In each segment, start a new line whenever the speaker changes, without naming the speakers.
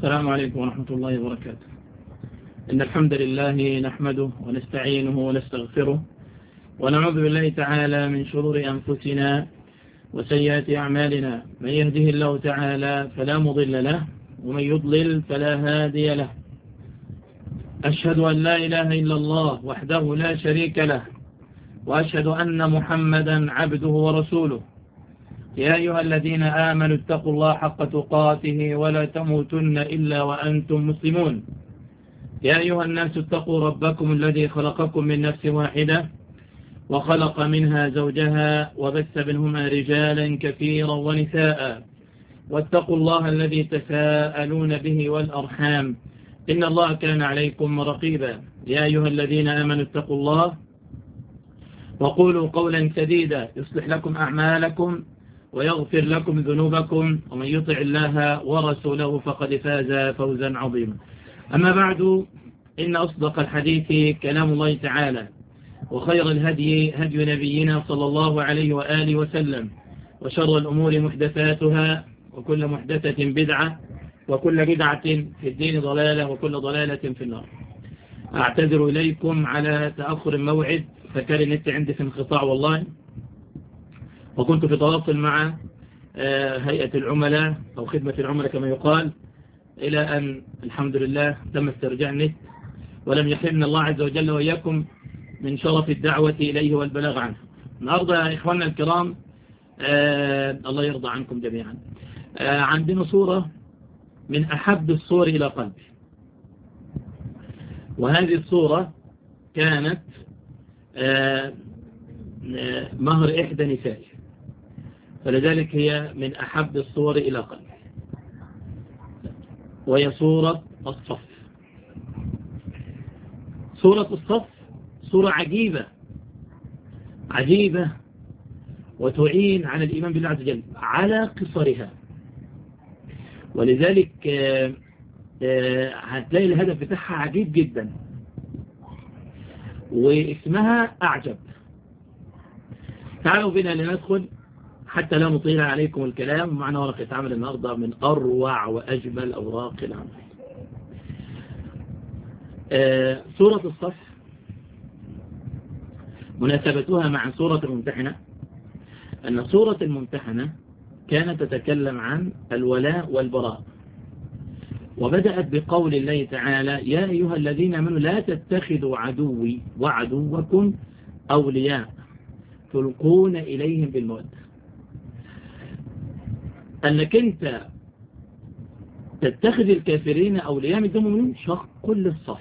السلام عليكم ورحمة الله وبركاته إن الحمد لله نحمده ونستعينه ونستغفره ونعوذ بالله تعالى من شرور أنفسنا وسيئات أعمالنا من يهده الله تعالى فلا مضل له ومن يضلل فلا هادي له أشهد أن لا إله إلا الله وحده لا شريك له وأشهد أن محمدا عبده ورسوله يا أيها الذين آمنوا اتقوا الله حق تقاته ولا تموتن إلا وأنتم مسلمون يا أيها الناس اتقوا ربكم الذي خلقكم من نفس واحدة وخلق منها زوجها وبث منهما رجالا كثيرا ونساء واتقوا الله الذي تساءلون به والأرحام إن الله كان عليكم رقيبا يا أيها الذين آمنوا اتقوا الله وقولوا قولا سديدا يصلح لكم أعمالكم ويغفر لكم ذنوبكم ومن يطع الله ورسوله فقد فاز فوزا عظيما أما بعد إن أصدق الحديث كلام الله تعالى وخير الهدي هدي نبينا صلى الله عليه وآله وسلم وشر الأمور محدثاتها وكل محدثة بدعة وكل بدعة في الدين ضلالة وكل ضلالة في النار أعتذر إليكم على تأخر الموعد فكان النت عندي في انقطاع والله وكنت في تواصل مع هيئة العملاء أو خدمة العملاء كما يقال إلى أن الحمد لله تم استرجاع النت ولم يحرمنا الله عز وجل وإياكم من شرف الدعوة إليه والبلاغ عنه النهاردة إخواننا الكرام آه الله يرضى عنكم جميعا آه عندنا صورة من أحب الصور إلى قلبي وهذه الصورة كانت آه مهر إحدى نسائي فلذلك هي من أحب الصور إلى قلبي وهي صورة الصف صورة الصف صورة عجيبة عجيبة وتعين على الإيمان بالله عز وجل على قصرها ولذلك هتلاقي الهدف بتاعها عجيب جدا واسمها أعجب تعالوا بنا لندخل حتى لا نطيل عليكم الكلام معنا ورقة عمل النهاردة من أروع وأجمل أوراق العمل آه سورة الصف مناسبتها مع سورة الممتحنة أن سورة الممتحنة كانت تتكلم عن الولاء والبراء وبدأت بقول الله تعالى يا أيها الذين امنوا لا تتخذوا عدوي وعدوكم أولياء تلقون إليهم بالمودة أنك أنت تتخذ الكافرين أولياء من دون شق كل الصف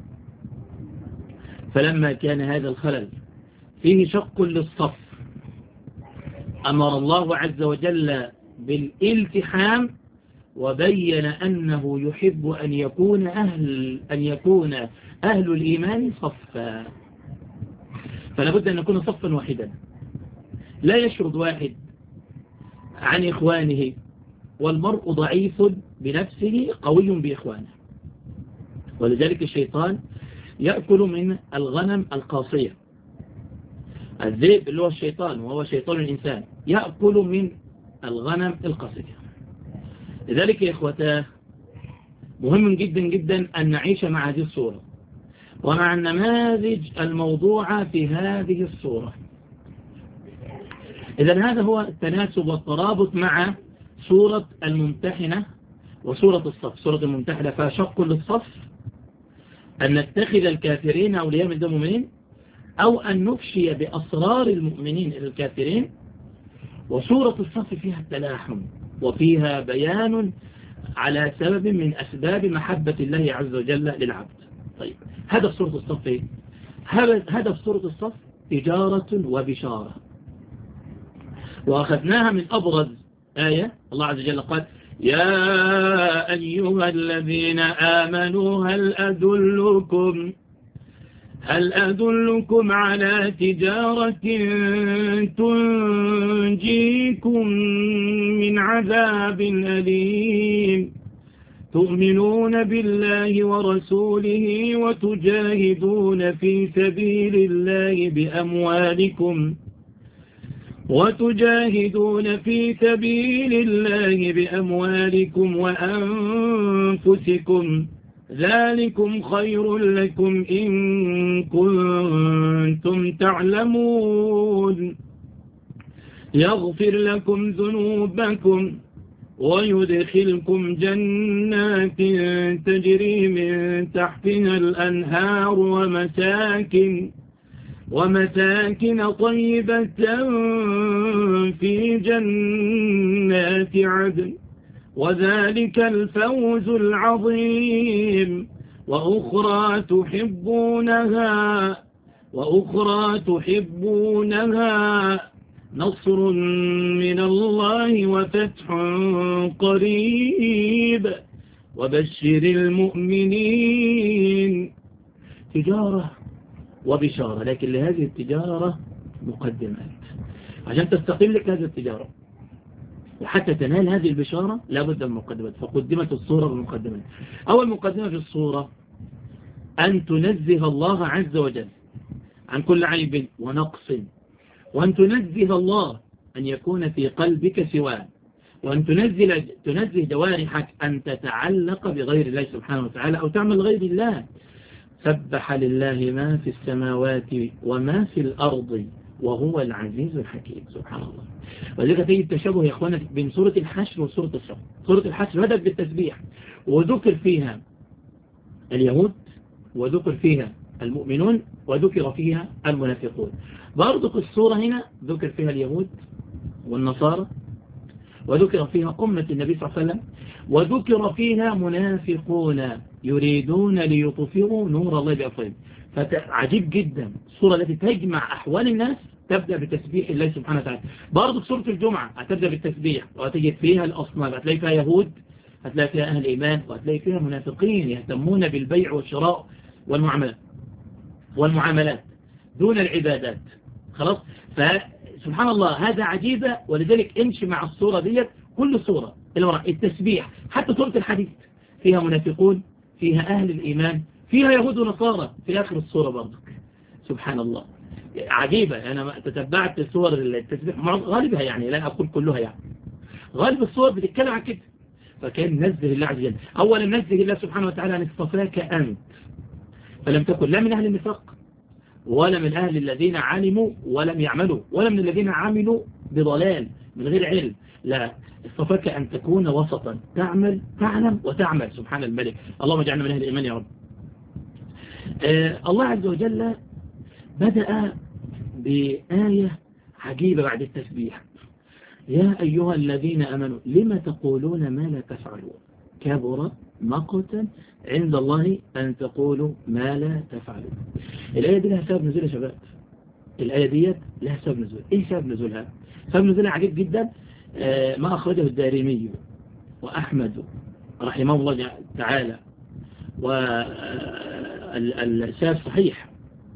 فلما كان هذا الخلل فيه شق للصف أمر الله عز وجل بالالتحام وبين أنه يحب أن يكون أهل, أن يكون أهل الإيمان صفا فلا بد أن نكون صفا واحدا لا يشرد واحد عن إخوانه والمرء ضعيف بنفسه قوي بإخوانه ولذلك الشيطان يأكل من الغنم القاصية الذئب اللي هو الشيطان وهو شيطان الإنسان يأكل من الغنم القاصية لذلك يا إخوتاه مهم جدا جدا أن نعيش مع هذه الصورة ومع النماذج الموضوعة في هذه الصورة إذا هذا هو التناسب والترابط مع سورة الممتحنة وسورة الصف سورة الممتحنة فشق للصف أن نتخذ الكافرين أولياء من المؤمنين أو أن نفشي بأسرار المؤمنين إلى الكافرين وسورة الصف فيها التلاحم وفيها بيان على سبب من أسباب محبة الله عز وجل للعبد طيب هدف سورة الصف إيه؟ هدف سورة الصف إجارة وبشارة وأخذناها من أبرز آية الله عز وجل قال يا أيها الذين آمنوا هل أدلكم هل أدلكم على تجارة تنجيكم من عذاب أليم تؤمنون بالله ورسوله وتجاهدون في سبيل الله بأموالكم وتجاهدون في سبيل الله بأموالكم وأنفسكم ذلكم خير لكم إن كنتم تعلمون يغفر لكم ذنوبكم ويدخلكم جنات تجري من تحتها الأنهار ومساكن ومساكن طيبة في جنات عدن وذلك الفوز العظيم وأخرى تحبونها وأخرى تحبونها نصر من الله وفتح قريب وبشر المؤمنين تجارة وبشارة لكن لهذه التجارة مقدمات عشان تستقيم لك هذه التجارة وحتى تنال هذه البشارة لابد من مقدمات فقدمت الصورة بالمقدمات أول مقدمة في الصورة أن تنزه الله عز وجل عن كل عيب ونقص وأن تنزه الله أن يكون في قلبك سواه وأن تنزل تنزه جوارحك أن تتعلق بغير الله سبحانه وتعالى أو تعمل غير الله سبح لله ما في السماوات وما في الأرض وهو العزيز الحكيم سبحان الله ولذلك تيجي التشابه يا أخوانا بين سورة الحشر وسورة الصف سورة الحشر بدأت بالتسبيح وذكر فيها اليهود وذكر فيها المؤمنون وذكر فيها المنافقون برضو في الصورة هنا ذكر فيها اليهود والنصارى وذكر فيها أمة النبي صلى الله عليه وسلم وذكر فيها منافقون يريدون ليطفئوا نور الله بأفواههم فعجيب جدا الصورة التي تجمع أحوال الناس تبدأ بتسبيح الله سبحانه وتعالى برضو في سورة الجمعة هتبدأ بالتسبيح وهتجد فيها الأصنام هتلاقي فيها يهود هتلاقي فيها أهل الإيمان وهتلاقي فيها منافقين يهتمون بالبيع والشراء والمعاملات والمعاملات دون العبادات خلاص فسبحان الله هذا عجيبة ولذلك امشي مع الصورة ديت كل صورة التسبيح حتى صورة الحديث فيها منافقون فيها أهل الإيمان فيها يهود ونصارى في آخر الصورة برضك سبحان الله عجيبة أنا تتبعت صور التسبيح غالبها يعني لا أقول كلها يعني غالب الصور بتتكلم عن كده فكان نزه الله عز وجل أولا نزه الله سبحانه وتعالى أن اصطفاك أنت فلم تكن لا من أهل النفاق ولا من أهل الذين علموا ولم يعملوا ولا من الذين عملوا بضلال من غير علم لا اصطفاك أن تكون وسطا تعمل تعلم وتعمل سبحان الملك اللهم اجعلنا من أهل الإيمان يا رب آه الله عز وجل بدأ بآية عجيبة بعد التسبيح يا أيها الذين أمنوا لما تقولون ما لا تفعلون كبر مقتا عند الله أن تقولوا ما لا تفعلون الآية دي لها سبب نزول يا شباب الآية دي لها سبب نزول إيه سبب نزولها سبب نزولها عجيب جدا آه ما أخرجه الدارمي وأحمد رحمه الله تعالى والسبب صحيح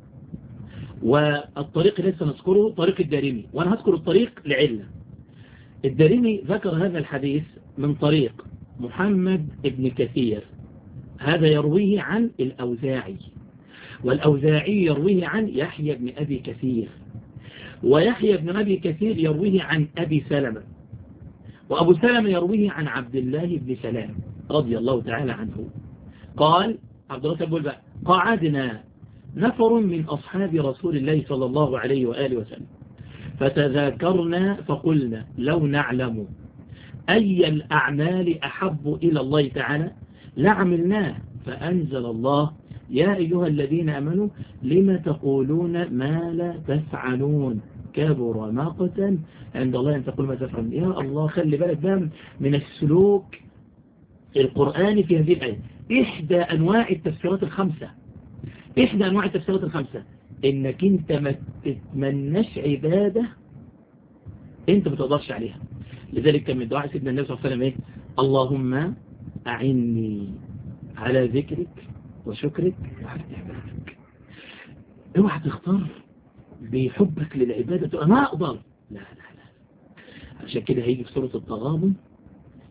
والطريق لسه نذكره طريق الدارمي وأنا هذكر الطريق لعلة الدارمي ذكر هذا الحديث من طريق محمد ابن كثير هذا يرويه عن الأوزاعي والأوزاعي يرويه عن يحيى بن أبي كثير ويحيى بن أبي كثير يرويه عن أبي سلمة وأبو سلمة يرويه عن عبد الله بن سلام رضي الله تعالى عنه قال عبد الله بن بقى قعدنا نفر من أصحاب رسول الله صلى الله عليه وآله وسلم فتذاكرنا فقلنا لو نعلم أي الأعمال أحب إلى الله تعالى لعملناه فأنزل الله يا أيها الذين أمنوا لما تقولون ما لا تفعلون كبر مقتا عند الله أن تقول ما تفعلون يا الله خلي بالك بقى من السلوك القرآني في هذه الآية إحدى أنواع التفسيرات الخمسة إحدى أنواع التفسيرات الخمسة إنك أنت ما تتمنش عبادة أنت ما تقدرش عليها لذلك كان من دعاء سيدنا النبي صلى الله عليه وسلم إيه اللهم أعني على ذكرك وشكرك وحسن عبادتك اوعى تختار بحبك للعبادة أنا أقدر لا لا لا عشان كده هيجي في سورة التغابن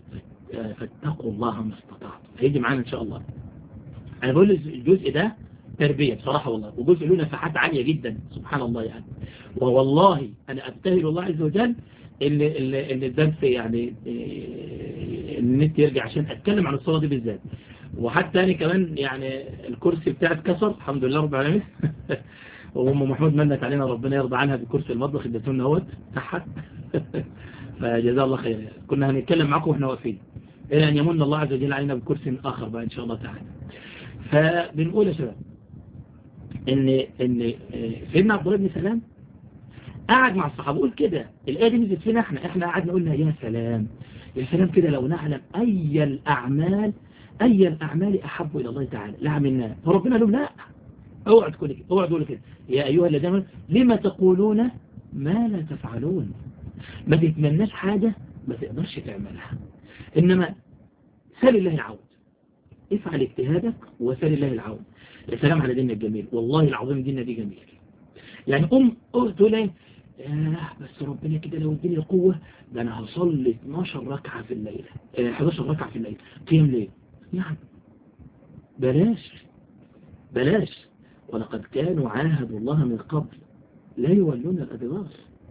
فاتقوا الله ما استطعتم هيجي معانا إن شاء الله أنا بقول الجزء ده تربية بصراحة والله وجزء له نفحات عالية جدا سبحان الله يعني ووالله أنا أبتهل الله عز وجل اللي, اللي, اللي الدرس يعني النت يرجع عشان أتكلم عن الصورة دي بالذات وحتى أنا كمان يعني الكرسي بتاعي اتكسر الحمد لله رب العالمين وام محمود منت علينا ربنا يرضى عنها بكرسي المطبخ ادتونا اهوت تحت فجزاه الله خير كنا هنتكلم معكم واحنا واقفين الى ان يمن الله عز وجل علينا بكرسي اخر بقى ان شاء الله تعالى فبنقول يا شباب ان ان سيدنا عبد الله بن سلام قعد مع الصحابه قول كده الايه دي نزلت فينا احنا احنا قعدنا قلنا يا سلام يا سلام كده لو نعلم اي الاعمال اي الاعمال احب الى الله تعالى لا عملناه فربنا لهم لا اوعى تقول كده اوعى تقول كده يا ايها الذين امنوا لما تقولون ما لا تفعلون ما تتمناش حاجة ما تقدرش تعملها انما سال الله العون افعل اجتهادك وسال الله العون يا سلام على ديننا الجميل والله العظيم ديننا دي جميل يعني ام تقول ايه آه بس ربنا كده لو اديني القوة ده انا هصلي 12 ركعة في الليل آه 11 ركعة في الليل قيام ليه يعني بلاش بلاش ولقد كانوا عاهدوا الله من قبل لا يولون الأدبار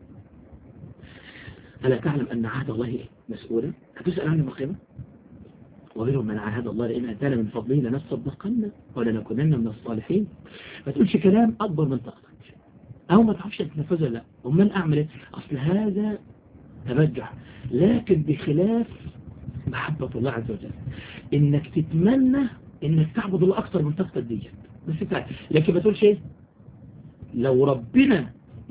ألا تعلم أن عهد الله مسؤولا هتسأل عنه القيامة ومنهم من عاهد الله لئن أتانا من فضله لنصدقن ولنكونن من الصالحين ما تقولش كلام أكبر من طاقتك أو ما تعرفش تنفذه لا ومن أعمل إيه؟ أصل هذا تبجح لكن بخلاف محبة الله عز وجل إنك تتمنى إنك تعبد الله أكثر من طاقتك دي بس تعالى لكن ما تقولش إيه لو ربنا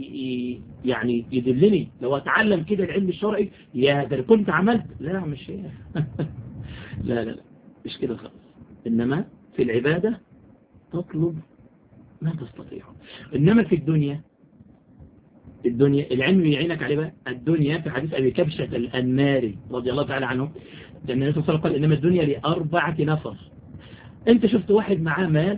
يعني يدلني لو اتعلم كده العلم الشرعي يا ده كنت عملت لا مش هي لا لا لا مش كده خالص انما في العبادة تطلب ما تستطيع انما في الدنيا الدنيا العلم يعينك عليه بقى الدنيا في حديث ابي كبشة الانماري رضي الله تعالى عنه لان النبي صلى الله عليه وسلم قال انما الدنيا لاربعة نفر انت شفت واحد معاه مال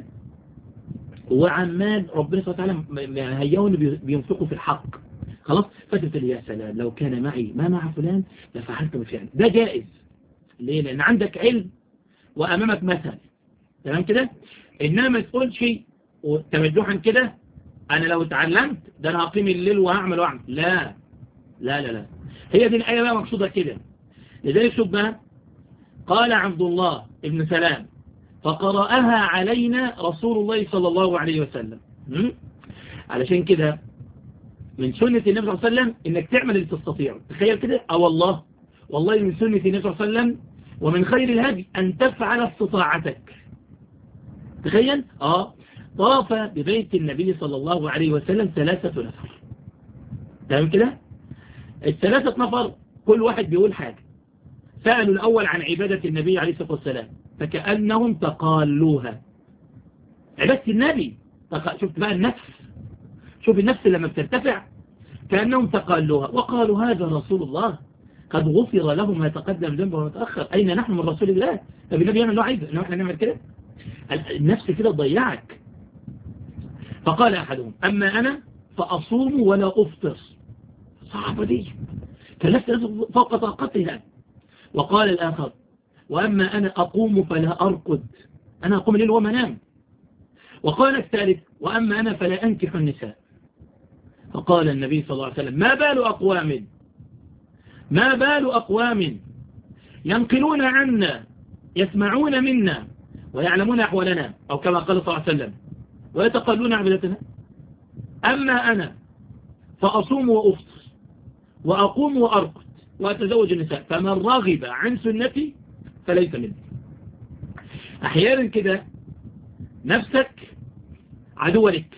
وعمال ربنا سبحانه وتعالى هيون بينفقوا في الحق خلاص فتبت لي يا سلام لو كان معي ما مع فلان لفعلت بفعل ده جائز ليه لان عندك علم وامامك مثل تمام كده انما ما تقولش تمدحا كده انا لو اتعلمت ده انا هقيم الليل وهعمل واعمل لا لا لا لا هي دي الايه بقى مقصوده كده لذلك شوف بقى قال عبد الله ابن سلام فقرأها علينا رسول الله صلى الله عليه وسلم علشان كده من سنة النبي صلى الله عليه وسلم انك تعمل اللي تستطيعه تخيل كده اه والله والله من سنة النبي صلى الله عليه وسلم ومن خير الهدي ان تفعل استطاعتك تخيل اه طاف ببيت النبي صلى الله عليه وسلم ثلاثة نفر تمام كده الثلاثة نفر كل واحد بيقول حاجة سألوا الأول عن عبادة النبي عليه الصلاة والسلام فكأنهم تقالوها عبادة النبي شفت بقى النفس شوف النفس لما بترتفع كأنهم تقالوها وقالوا هذا رسول الله قد غفر له ما تقدم ذنبه وما تأخر أين نحن من رسول الله طب النبي يعمل له عيب إنه احنا نعمل كده النفس كده تضيعك فقال أحدهم أما أنا فأصوم ولا أفطر صعبة دي فالنفس فوق طاقتها وقال الآخر وأما أنا أقوم فلا أرقد أنا أقوم الليل وما نام وقال الثالث وأما أنا فلا أنكح النساء فقال النبي صلى الله عليه وسلم ما بال أقوام ما بال أقوام ينقلون عنا يسمعون منا ويعلمون أحوالنا أو كما قال صلى الله عليه وسلم ويتقلون عبادتنا أما أنا فأصوم وأفطر وأقوم وأرقد وأتزوج النساء فمن رغب عن سنتي فليس مني أحيانا كده نفسك عدو لك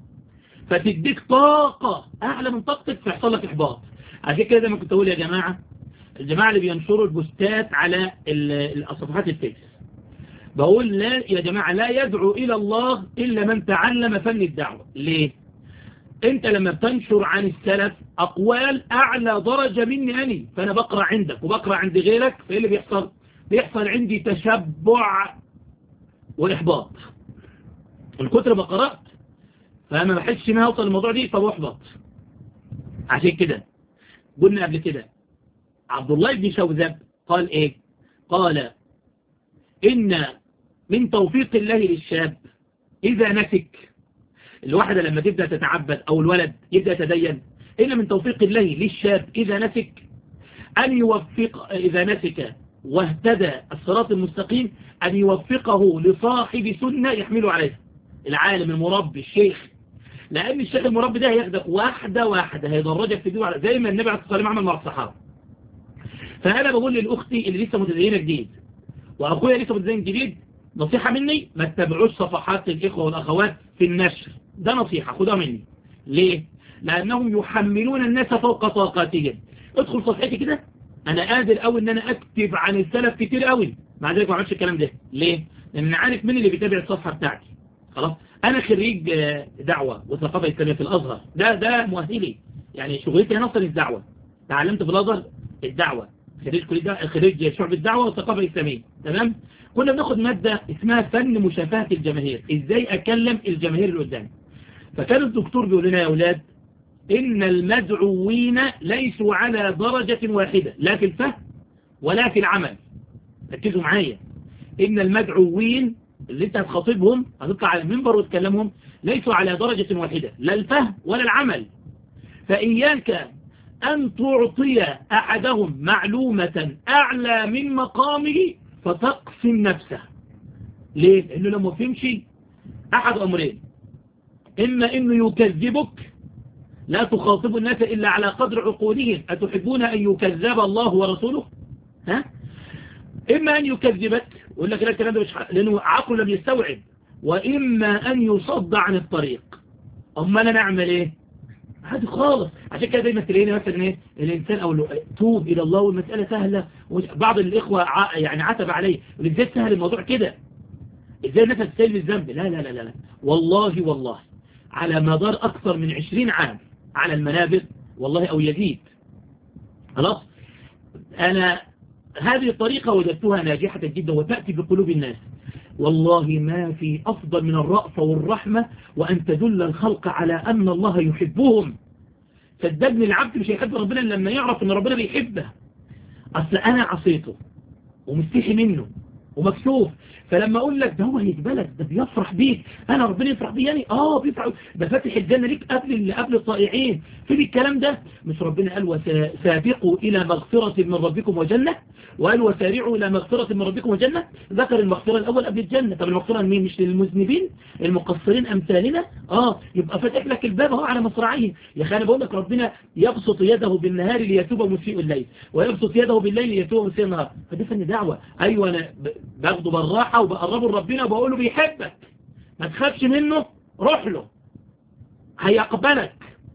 فتديك طاقة أعلى من طاقتك فيحصل لك إحباط عشان كده زي ما كنت أقول يا جماعة الجماعة اللي بينشروا البوستات على الصفحات الفيس بقول لا يا جماعة لا يدعو إلى الله إلا من تعلم فن الدعوة ليه انت لما بتنشر عن السلف اقوال اعلى درجة مني اني فانا بقرأ عندك وبقرأ عند غيرك فايه اللي بيحصل بيحصل عندي تشبع واحباط من كتر ما قرأت فما بحسش ما اوصل الموضوع دي فبحبط عشان كده قلنا قبل كده عبد الله بن شوذب قال ايه قال ان من توفيق الله للشاب إذا نسك الواحدة لما تبدأ تتعبد أو الولد يبدأ يتدين إن من توفيق الله للشاب إذا نسك أن يوفق إذا نسك واهتدى الصراط المستقيم أن يوفقه لصاحب سنة يحمله عليها العالم المربي الشيخ لأن الشيخ المربي ده هياخدك واحدة واحدة هيدرجك في على زي ما النبي عليه الصلاة والسلام عمل مع الصحابة فأنا بقول للأختي اللي لسه متدينة جديد وأخويا لسه متدين جديد نصيحة مني ما تتابعوش صفحات الإخوة والأخوات في النشر ده نصيحة خدها مني ليه؟ لأنهم يحملون الناس فوق طاقاتهم ادخل صفحتي كده أنا قادر أوي أن أنا أكتب عن السلف كتير أوي مع ذلك ما عملش الكلام ده ليه؟ لأن عارف مين اللي بيتابع الصفحة بتاعتي خلاص أنا خريج دعوة وثقافة إسلامية في الأزهر ده ده مؤهلي يعني شغلتي أنا أصلا الدعوة تعلمت في الأزهر الدعوة خريج كل خريج شعب الدعوة والثقافة الإسلامية تمام كنا بناخد مادة اسمها فن مشافهة الجماهير ازاي اكلم الجماهير اللي قدامي فكان الدكتور بيقول لنا يا اولاد ان المدعوين ليسوا على درجة واحدة لا في الفهم ولا في العمل ركزوا معايا ان المدعوين اللي انت هتخاطبهم هتطلع على المنبر وتكلمهم ليسوا على درجة واحدة لا الفهم ولا العمل فإياك أن تعطي أحدهم معلومة أعلى من مقامه فتقسم نفسه ليه؟ لأنه لما فهمش أحد أمرين إما إنه يكذبك لا تخاطب الناس إلا على قدر عقولهم أتحبون أن يكذب الله ورسوله ها؟ إما أن يكذبك ويقول لك لا الكلام ده مش حق لأنه عقله لم يستوعب وإما أن يصد عن الطريق أما أنا نعمل إيه هذه خالص عشان كده دايما تلاقينا مثلا ايه الانسان او توب الى الله والمساله سهله بعض الاخوه ع... يعني عتب عليه ازاي سهل الموضوع كده ازاي الناس تستلم الذنب لا لا لا لا والله والله على مدار اكثر من 20 عام على المنابر والله او يزيد خلاص انا هذه الطريقه وجدتها ناجحه جدا وتاتي بقلوب الناس والله ما في أفضل من الرأفة والرحمة وأن تدل الخلق على أن الله يحبهم صدقني العبد مش هيحب ربنا لما يعرف أن ربنا بيحبه أصل أنا عصيته ومستحي منه ومكسوف فلما أقول لك ده هو هيقبلك ده بيفرح بيك أنا ربنا يفرح بي يعني آه بيفرح ده فاتح الجنة ليك قبل اللي قبل الطائعين في الكلام ده مش ربنا قال وسابقوا إلى مغفرة من ربكم وجنة وقال وسارعوا إلى مغفرة من ربكم وجنة ذكر المغفرة الأول قبل الجنة طب المغفرة لمين مش للمذنبين المقصرين أمثالنا آه يبقى فاتح لك الباب اهو على مصراعيه يا أخي أنا بقول لك ربنا يبسط يده بالنهار ليتوب مسيء الليل ويبسط يده بالليل ليتوب مسيء النهار فده فن دعوة أيوة أنا باخده بالراحة وبقربه لربنا وبقول له بيحبك ما تخافش منه روح له هيقبلك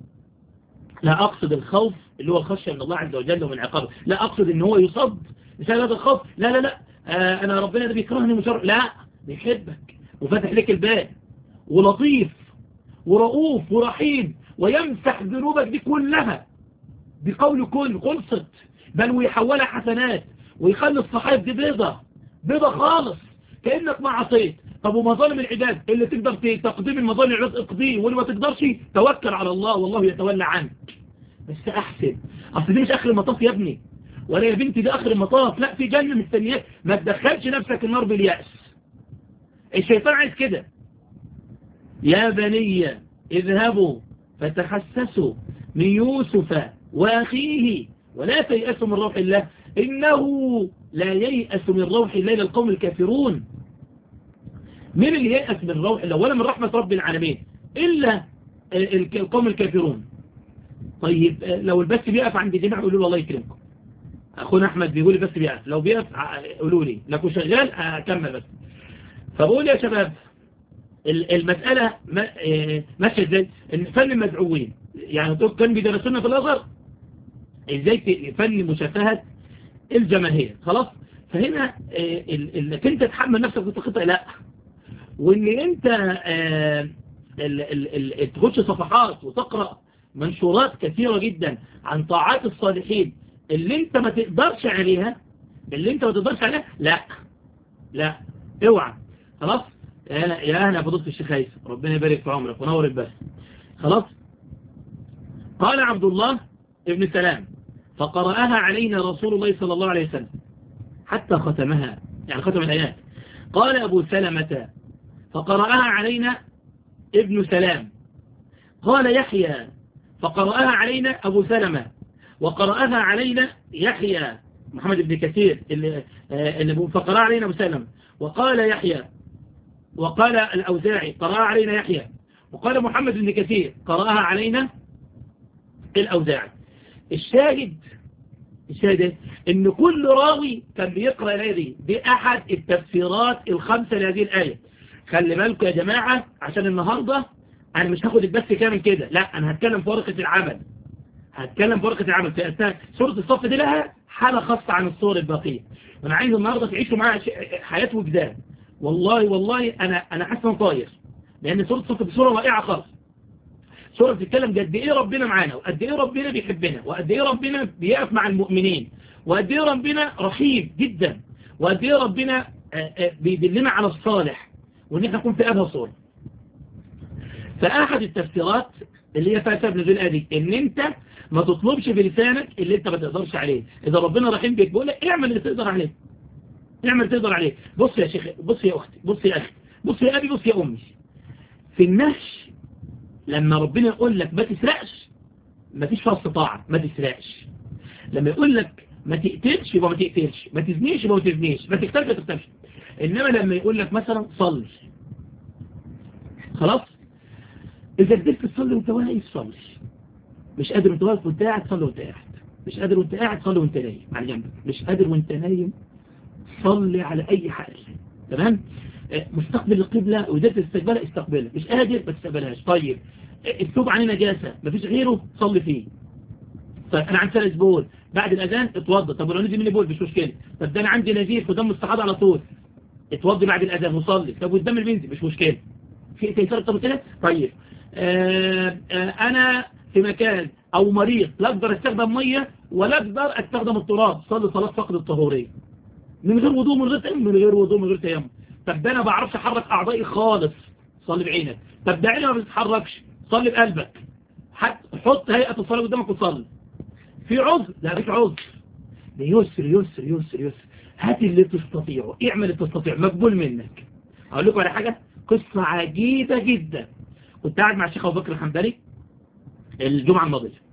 لا أقصد الخوف اللي هو الخشية من الله عز وجل ومن عقابه لا أقصد ان هو يصد بسبب هذا الخوف لا لا لا آه أنا ربنا ده بيكرهني مشر لا بيحبك وفتح لك الباب ولطيف ورؤوف ورحيم ويمسح ذنوبك دي كلها بقول كل خلصت بل ويحولها حسنات ويخلي الصحائف دي بيضة بيضة خالص كأنك ما عصيت طب ومظالم العباد اللي تقدر تقديم المظالم العباد اقضيه واللي ما تقدرش توكل على الله والله يتولى عنك بس احسن اصل دي مش اخر المطاف يا ابني ولا يا بنتي ده اخر المطاف لا في جنة مستنياك ما تدخلش نفسك النار باليأس الشيطان عايز كده يا بني اذهبوا فتحسسوا من يوسف واخيه ولا تيأسوا من روح الله إنه لا ييأس من روح الله للقوم الكافرون من اللي ييأس من روح الله ولا من رحمة رب العالمين إلا القوم الكافرون طيب لو البث بيقف عند جماعة قولوا له الله يكرمكم أخونا أحمد بيقول البث بيقف لو بيقف قولوا لي لكم شغال أكمل بس فبقول يا شباب المسألة ماشية ازاي فن المدعوين يعني كان بيدرسونا في الأزهر ازاي فن مشافهة الجماهير خلاص فهنا انك انت تحمل نفسك بالخطأ لا وان انت تخش صفحات وتقرأ منشورات كثيرة جدا عن طاعات الصالحين اللي انت ما تقدرش عليها اللي انت ما تقدرش عليها لا لا اوعى خلاص يا اهلا فضلت الشيخ هيثم ربنا يبارك في عمرك ونور البث خلاص قال عبد الله ابن سلام فقرأها علينا رسول الله صلى الله عليه وسلم حتى ختمها يعني ختم الآيات قال أبو سلمة فقرأها علينا ابن سلام قال يحيى فقرأها علينا أبو سلمة وقرأها علينا يحيى محمد بن كثير اللي, اللي فقرأها علينا أبو سلمة وقال يحيى وقال الأوزاعي قرأها علينا يحيى وقال محمد بن كثير قرأها علينا الأوزاعي الشاهد الشاهد ان كل راوي كان بيقرأ الآية دي بأحد التفسيرات الخمسة لهذه الآية خلي بالكم يا جماعة عشان النهاردة أنا مش هاخد البث كامل كده لا أنا هتكلم في ورقة العمل هتكلم في ورقة العمل في أثناء سورة الصف دي لها حالة خاصة عن الصور الباقية وأنا عايز النهاردة تعيشوا معايا حياة وجدان والله والله أنا أنا حاسس طاير لأن سورة الصف بصورة رائعة خالص سورة بتتكلم قد إيه ربنا معانا وقد إيه ربنا بيحبنا وقد إيه ربنا بيقف مع المؤمنين وقد إيه ربنا رحيم جدا وقد إيه ربنا بيدلنا على الصالح وإن احنا نكون في أبها صورة فأحد التفسيرات اللي هي فيها سبب نزول آدي إن أنت ما تطلبش بلسانك اللي أنت ما تقدرش عليه إذا ربنا رحيم بيك بيقول لك اعمل اللي تقدر عليه اعمل اللي تقدر عليه بص يا شيخ بص يا أختي بص يا أخي بص يا أبي بص يا أمي في النهش لما ربنا يقول لك ما تسرقش ما فيش فيها استطاعة ما تسرقش لما يقول لك ما تقتلش يبقى ما تقتلش ما تزنيش يبقى ما تزنيش ما تختلف ما تختلفش إنما لما يقول لك مثلا صلي خلاص إذا قدرت تصلي وانت واقف صلي مش قادر وانت واقف وانت قاعد صلي وانت قاعد مش قادر وانت قاعد صلي وانت نايم على جنبك مش قادر وانت نايم صلي على أي حال تمام مستقبل القبلة وقدرت تستقبلها استقبلها مش قادر ما تستقبلهاش طيب الثوب عليه نجاسة مفيش غيره صلي فيه طيب انا عندي ثلاث بول بعد الاذان اتوضى طب ولو نزل مني بول مش مشكله طب ده انا عندي نزيف ودم الصحابه على طول اتوضي بعد الاذان وصلي طب والدم اللي بينزل مش مشكله في تيسير طب كده طيب آآ آآ انا في مكان او مريض لا اقدر استخدم ميه ولا اقدر استخدم التراب صلي صلاه فقد الطهوريه من غير وضوء من غير تيمم من غير وضوء من غير تيمم طب ده انا ما بعرفش احرك اعضائي خالص صلي بعينك طب ده عيني ما بتتحركش صلي بقلبك حط هيئه الصلاه قدامك وصلي في عذر لا مفيش عذر ده يسر يسر يسر يسر هات اللي تستطيعه اعمل اللي تستطيع مقبول منك اقول لكم على حاجه قصه عجيبه جدا كنت قاعد مع الشيخ ابو بكر الحمداني الجمعه الماضيه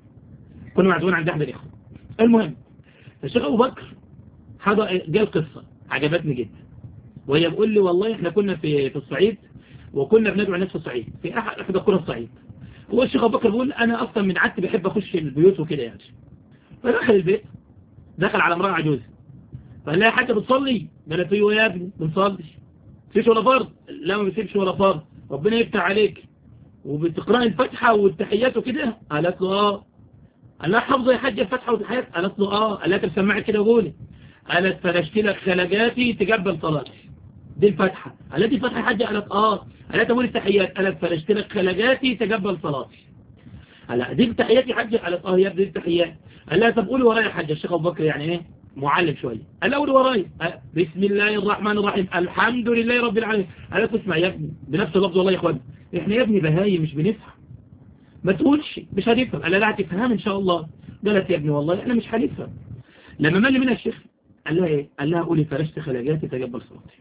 كنا معزومين عند احد الاخوه المهم الشيخ ابو بكر حضر جاء قصه عجبتني جدا وهي بتقول لي والله احنا كنا في في الصعيد وكنا بندعو الناس في الصعيد في احد احدى قرى الصعيد هو الشيخ ابو بكر بيقول انا اصلا من عادتي بحب اخش البيوت وكده يعني فدخل البيت دخل على امراه عجوز فقال لها يا حاجه بتصلي قالت له يا ابني بنصلي فيش ولا فرض لا ما بيسيبش ولا فرض ربنا يفتح عليك وبتقرأ الفاتحة والتحيات وكده قالت له اه قال لها حافظه يا حاجه الفاتحة والتحيات قالت له اه قال لها طب سمعي كده وقولي قالت فرشت لك خلجاتي تقبل صلاتي دي الفاتحة قالت دي الفاتحة يا حاجه قالت اه قالت اقول التحيات قالت فرشت لك خلجاتي تقبل صلاتي قال دي التحيات يا حاجه قالت اه يا ابني دي التحيات قال لها طب قولي ورايا يا حاجه الشيخ ابو بكر يعني ايه معلم شوية قال قولي ورايا بسم الله الرحمن الرحيم الحمد لله رب العالمين قالت اسمع يا ابني بنفس اللفظ والله يا اخوان احنا يا ابني بهاي مش بنفهم ما تقولش مش هنفهم قال لا هتفهم ان شاء الله قالت يا ابني والله احنا مش هنفهم لما مل منها الشيخ قال لها ايه قال لها قولي فرشت خلاجاتي تقبل صلاتي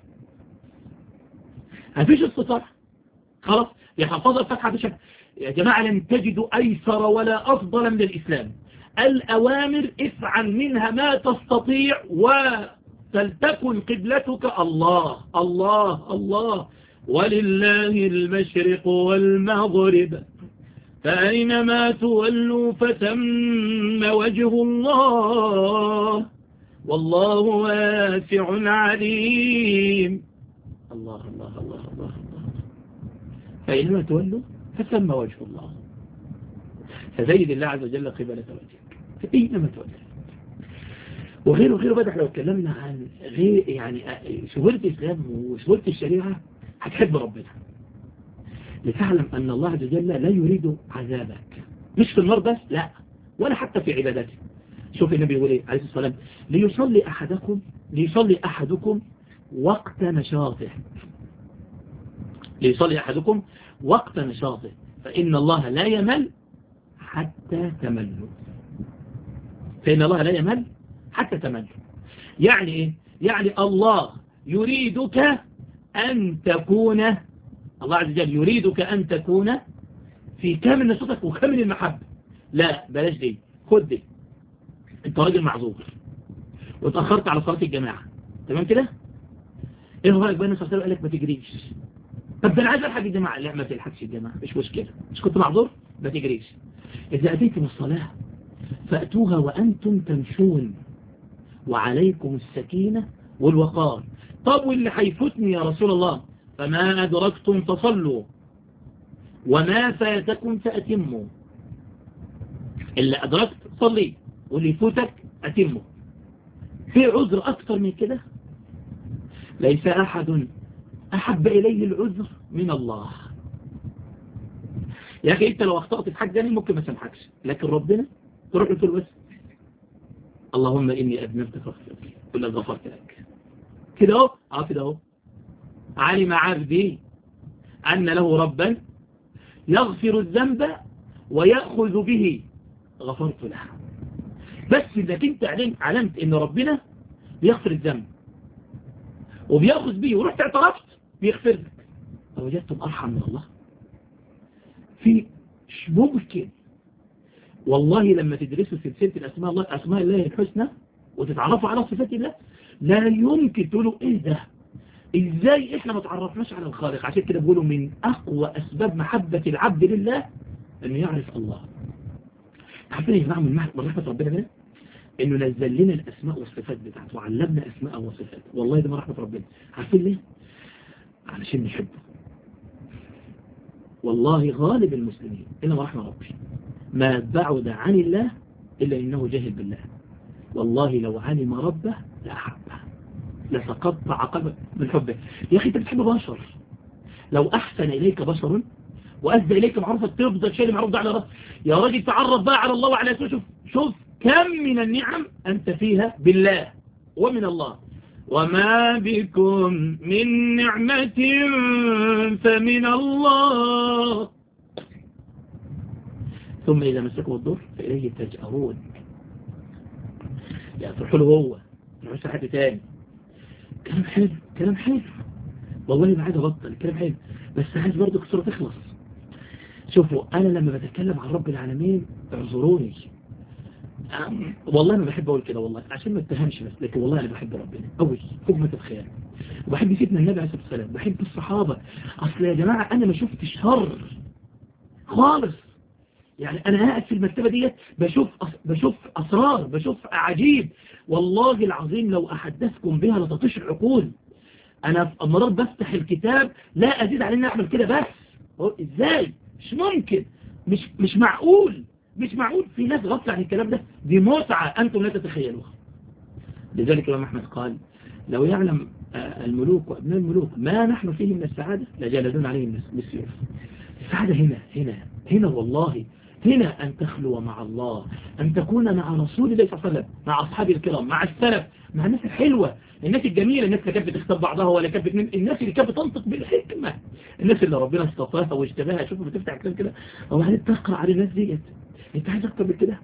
مفيش استطاعة خلاص يحفظها الفتحة بشكل يا جماعة لن تجدوا أيسر ولا أفضل من الإسلام الأوامر افعل منها ما تستطيع وفلتكن قبلتك الله الله الله ولله المشرق والمغرب فأينما تولوا فتم وجه الله والله واسع عليم الله الله الله الله الله فأينما تولوا فثم وجه الله فزيد الله عز وجل قبلة وجهك فأينما تولوا وغيره وغيره بدح لو اتكلمنا عن غير يعني سهولة الإسلام وسهولة الشريعة هتحب ربنا لتعلم أن الله عز وجل لا يريد عذابك مش في النار بس لا ولا حتى في عبادته شوف النبي يقول ايه عليه الصلاة والسلام ليصلي أحدكم ليصلي أحدكم وقت نشاطه ليصلي أحدكم وقت نشاطه فإن الله لا يمل حتى تملوا فإن الله لا يمل حتى تملوا يعني إيه؟ يعني الله يريدك أن تكون الله عز وجل يريدك أن تكون في كامل نشاطك وكامل المحبة لا بلاش دي خد دي انت راجل معذور واتأخرت على صلاة الجماعة تمام كده ايه رأيك بقى النبي صلى الله عليه وسلم قال لك ما تجريش طب ده انا عايز الحق الجماعة لا ما تلحقش الجماعة مش مشكلة مش كنت معذور ما تجريش إذا أتيتم الصلاة فأتوها وأنتم تمشون وعليكم السكينة والوقار طب واللي هيفوتني يا رسول الله فما أدركتم فصلوا وما فاتكم فأتموا اللي أدركت صلي واللي يفوتك أتمه في عذر أكثر من كده ليس أحد أحب إليه العذر من الله يا أخي أنت لو أخطأت في حاجة ممكن ما سامحكش لكن ربنا تروح له بس اللهم إني أذنبت فاغفر لي قل غفرت لك كده اهو اه كده اهو علم عبدي أن له ربا يغفر الذنب ويأخذ به غفرت له بس انك انت علمت ان ربنا بيغفر الذنب وبيأخذ به ورحت اعترفت بيغفر لك فوجدتم أرحم من الله في ممكن والله لما تدرسوا سلسلة الأسماء الله أسماء الله الحسنى وتتعرفوا على صفات الله لا يمكن تقولوا إيه ده إزاي إحنا ما تعرفناش على الخالق عشان كده بيقولوا من أقوى أسباب محبة العبد لله أنه يعرف الله عارفين يا جماعة من رحمة ربنا ده انه نزل لنا الاسماء والصفات بتاعته وعلمنا اسماء وصفات والله ده من رحمة ربنا عارفين ليه علشان نحبه والله غالب المسلمين إلا رحمة ربي ما بعد عن الله إلا إنه جاهل بالله والله لو علم ربه لأحبه لتقطع قلبه من حبه يا أخي أنت بتحب بشر لو أحسن إليك بشر وأسدى إليك معروفة تفضل شيء معروف ده على رأس يا راجل تعرف بقى على الله وعلى يسوع شوف شوف كم من النعم أنت فيها بالله ومن الله وما بكم من نعمة فمن الله ثم إذا مسكوا الضر فإليه تجأرون يا تروحوا له هو تروحوا حد تاني كلام حلو كلام حلو والله ما عايز أبطل كلام حلو بس عايز برضه الصورة تخلص شوفوا أنا لما بتكلم عن رب العالمين اعذروني والله ما بحب أقول كده والله عشان ما اتهمش بس لكن والله أنا بحب ربنا قوي فوق ما تتخيل وبحب سيدنا النبي عليه الصلاة والسلام بحب الصحابة أصل يا جماعة أنا ما شفتش شر خالص يعني أنا قاعد في المكتبة ديت بشوف بشوف أسرار بشوف عجيب والله العظيم لو أحدثكم بها لتطيش العقول أنا في أمرار بفتح الكتاب لا أزيد على أن أعمل كده بس إزاي مش ممكن مش مش معقول مش معقول في ناس غفل عن الكلام ده دي متعة أنتم لا تتخيلوها لذلك الإمام أحمد قال لو يعلم الملوك وابناء الملوك ما نحن فيه من السعادة لجالدون عليهم بالسيوف السعادة هنا هنا هنا والله هنا أن تخلو مع الله أن تكون مع رسول الله صلى الله عليه وسلم مع أصحاب الكرام مع السلف مع الناس الحلوة الناس الجميلة الناس اللي كانت بتختار بعضها ولا كانت بتنم الناس اللي كانت بتنطق بالحكمة الناس اللي ربنا اصطفاها واجتباها شوفوا بتفتح كلام كده وبعدين تقرأ على الناس ديت انت عايز اكتر من كده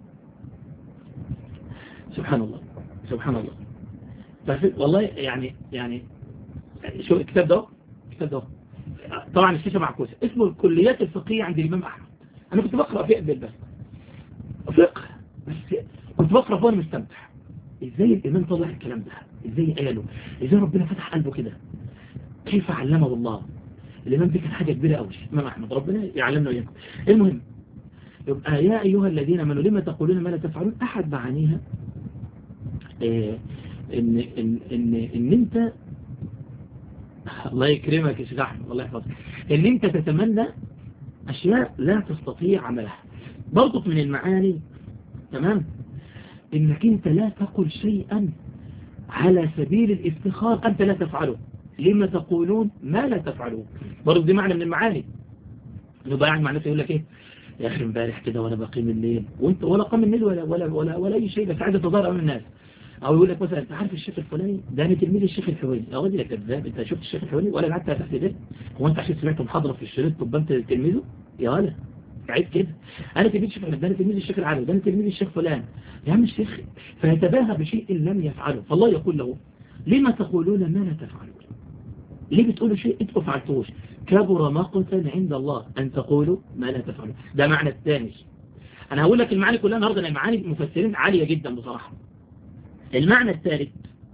سبحان الله سبحان الله والله يعني يعني شو الكتاب ده الكتاب ده طبعا الشيشة معكوسة اسمه الكليات الفقهية عند الإمام أحمد أنا كنت بقرأ فقه بس فقه بس كنت بقرأ فيه مستمتع إزاي الإمام طلع الكلام ده إزاي قاله إزاي ربنا فتح قلبه كده كيف علمه الله الإمام دي كانت حاجة كبيرة قوي إمام أحمد ربنا يعلمنا وياكم المهم يبقى يا أيها الذين امنوا لما تقولون ما لا تفعلون أحد معانيها إيه إن, إن, إن, إن أنت الله يكرمك يا شيخ أحمد الله يحفظك إن أنت تتمنى أشياء لا تستطيع عملها برضك من المعاني تمام إنك أنت لا تقل شيئا على سبيل الافتخار أنت لا تفعله لما تقولون ما لا تفعلون برضك دي معنى من المعاني يبقى يعني مع نفسه يقول لك إيه يا أخي امبارح كده وأنا بقيم الليل وانت ولا قام الليل ولا, ولا, ولا, ولا أي شيء بس عايز تظهر أمام الناس أو يقول لك مثلا أنت عارف الشيخ الفلاني ده أنا تلميذ الشيخ الحويني يا راجل يا كذاب أنت شفت الشيخ الحويني ولا قعدت تحت ده هو أنت عشان سمعت محاضرة في الشريط تبقى أنت تلميذه يا ولا عيب كده أنا تلميذ الشيخ ده أنا تلميذ الشيخ العالي ده أنا تلميذ الشيخ فلان يا عم الشيخ فيتباهى بشيء لم يفعله فالله يقول له لما تقولون ما لا تفعلون ليه بتقولوا شيء انتوا فعلتوش كبر مقتا عند الله أن تقولوا ما لا تفعلوا ده معنى الثاني أنا هقول لك المعاني كلها النهاردة المعاني المفسرين عالية جدا بصراحة المعنى الثالث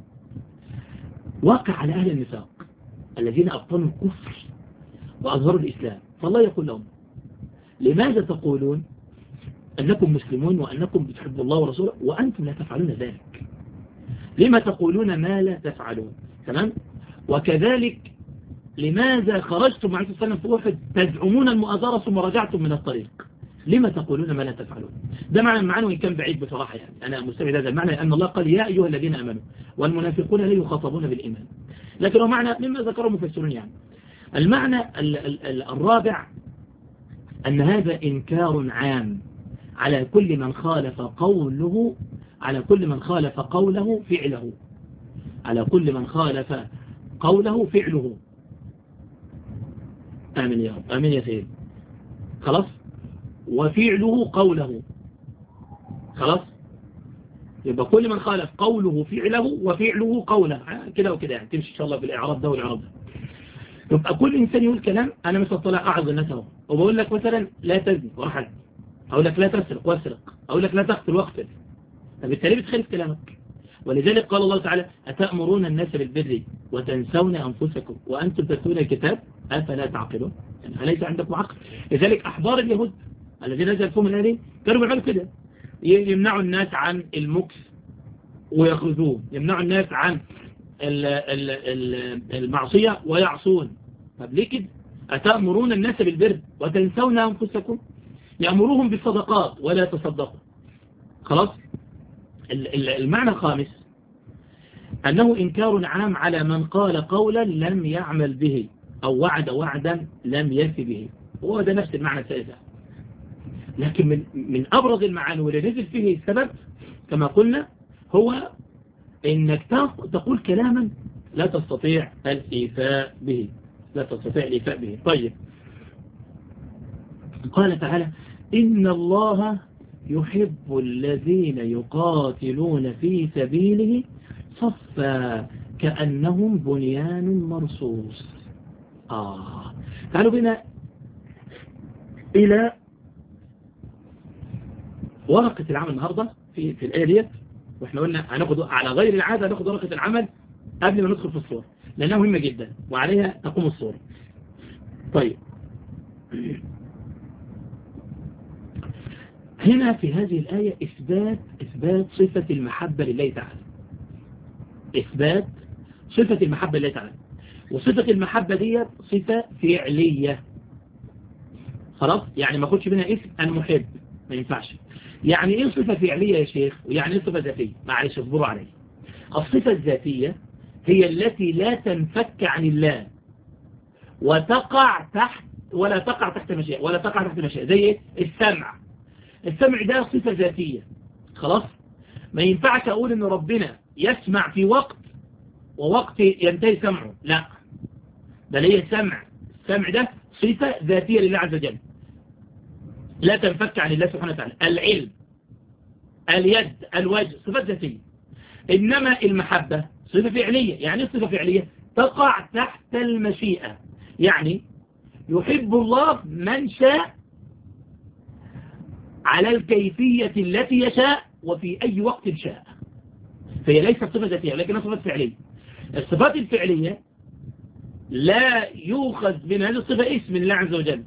واقع على أهل النفاق الذين أبطنوا الكفر وأظهروا الإسلام فالله يقول لهم لماذا تقولون أنكم مسلمون وأنكم بتحبوا الله ورسوله وأنتم لا تفعلون ذلك لما تقولون ما لا تفعلون تمام وكذلك لماذا خرجتم مع النبي صلى الله عليه وسلم في أحد تزعمون المؤازرة ثم رجعتم من الطريق لما تقولون ما لا تفعلون ده معنى المعنى وإن كان بعيد بصراحة يعني أنا مستبعد هذا المعنى أن الله قال يا أيها الذين أمنوا والمنافقون لا يخاطبون بالإيمان لكن هو معنى مما ذكره المفسرون يعني المعنى ال ال ال الرابع أن هذا إنكار عام على كل من خالف قوله على كل من خالف قوله فعله على كل من خالف قوله فعله آمين يا رب آمين يا سيد خلاص وفعله قوله خلاص يبقى كل من خالف قوله فعله وفعله قوله كده وكده يعني تمشي إن شاء الله بالإعراب ده والإعراب ده يبقى كل إنسان يقول كلام أنا مثلا طلع أعظ الناس اهو وبقول لك مثلا لا تزني وراح أقول لك لا تسرق واسرق أقول لك لا تقتل واقتل فبالتالي بتخالف كلامك ولذلك قال الله تعالى أتأمرون الناس بالبر وتنسون أنفسكم وأنتم تتلون الكتاب أفلا تعقلون يعني أليس عندكم عقل لذلك أحبار اليهود الذين نزل فيهم الآلين كانوا بيعملوا كده يمنعوا الناس عن المكس ويخرجوه يمنعوا الناس عن المعصية ويعصون طب ليه كده أتأمرون الناس بالبر وتنسون أنفسكم يأمروهم بالصدقات ولا تصدقوا خلاص المعنى الخامس أنه إنكار عام على من قال قولا لم يعمل به أو وعد وعدا لم يفي به وهو ده نفس المعنى الثالث لكن من, من أبرز المعاني واللي نزل فيه السبب كما قلنا هو إنك تقول كلاما لا تستطيع الإيفاء به لا تستطيع الإيفاء به طيب قال تعالى إن الله يحب الذين يقاتلون في سبيله صفا كأنهم بنيان مرصوص آه تعالوا بنا إلى ورقة العمل النهاردة في, في الآية ديت واحنا قلنا هناخد على غير العادة ناخد ورقة العمل قبل ما ندخل في الصورة لأنها مهمة جدا وعليها تقوم الصورة طيب هنا في هذه الآية إثبات إثبات صفة المحبة لله تعالى إثبات صفة المحبة لله تعالى وصفة المحبة دي صفة فعلية خلاص يعني ما أخدش منها اسم المحب ما ينفعش يعني ايه صفة فعلية يا شيخ ويعني ايه صفة ذاتية معلش اصبروا علي الصفة الذاتية هي التي لا تنفك عن الله وتقع تحت ولا تقع تحت مشيئة ولا تقع تحت مشيئة زي ايه السمع السمع ده صفة ذاتية خلاص ما ينفعش اقول ان ربنا يسمع في وقت ووقت ينتهي سمعه لا بل هي سمع السمع ده صفة ذاتية لله عز وجل لا تنفك عن الله سبحانه وتعالى العلم اليد الوجه صفات ذاتية إنما المحبة صفة فعلية يعني صفة فعلية تقع تحت المشيئة يعني يحب الله من شاء على الكيفية التي يشاء وفي أي وقت شاء فهي ليست صفة ذاتية لكنها صفة فعلية الصفات الفعلية لا يؤخذ من هذه الصفة اسم الله عز وجل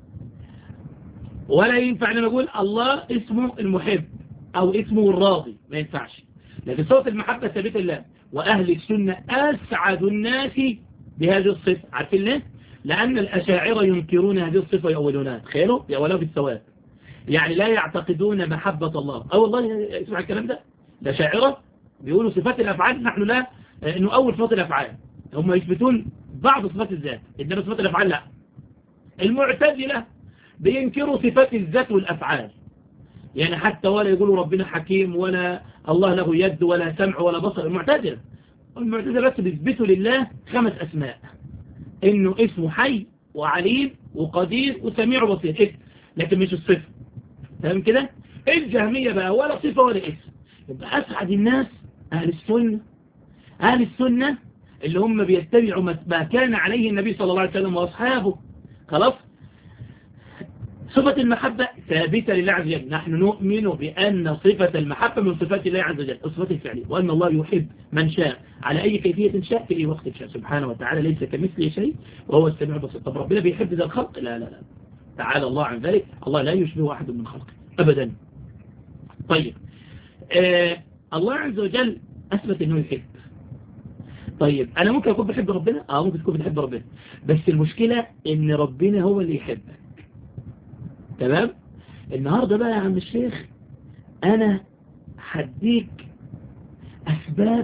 ولا ينفع أن نقول الله اسمه المحب أو اسمه الراضي ما ينفعش لكن صفة المحبة ثابتة لله وأهل السنة أسعد الناس بهذه الصفة عارفين ليه؟ لأن الأشاعرة ينكرون هذه الصفة يأولونها تخيلوا يأولوها بالثواب يعني لا يعتقدون محبة الله أو والله اسمع الكلام ده الأشاعرة بيقولوا صفات الأفعال نحن لا إنه أول صفات الأفعال هم يثبتون بعض صفات الذات إنما صفات الأفعال لا المعتزلة بينكروا صفات الذات والأفعال يعني حتى ولا يقولوا ربنا حكيم ولا الله له يد ولا سمع ولا بصر المعتزلة المعتزلة بس بيثبتوا لله خمس أسماء إنه اسمه حي وعليم وقدير وسميع وبصير لكن مش الصفة فاهم كده الجهمية بقى ولا صفة ولا اسم يبقى أسعد الناس أهل السنة أهل السنة اللي هم بيتبعوا ما كان عليه النبي صلى الله عليه وسلم وأصحابه خلاص صفة المحبة ثابتة لله عز وجل نحن نؤمن بأن صفة المحبة من صفات الله عز وجل الصفات الفعلية وأن الله يحب من شاء على أي كيفية شاء في أي وقت شاء سبحانه وتعالى ليس كمثله شيء وهو السميع البصير طب ربنا بيحب ذا الخلق لا لا لا تعالى الله عن ذلك الله لا يشبه أحد من خلقه أبدا طيب آه الله عز وجل أثبت أنه يحب طيب أنا ممكن أكون بحب ربنا آه ممكن تكون بتحب ربنا بس المشكلة أن ربنا هو اللي يحبك تمام النهاردة بقى يا عم الشيخ أنا هديك أسباب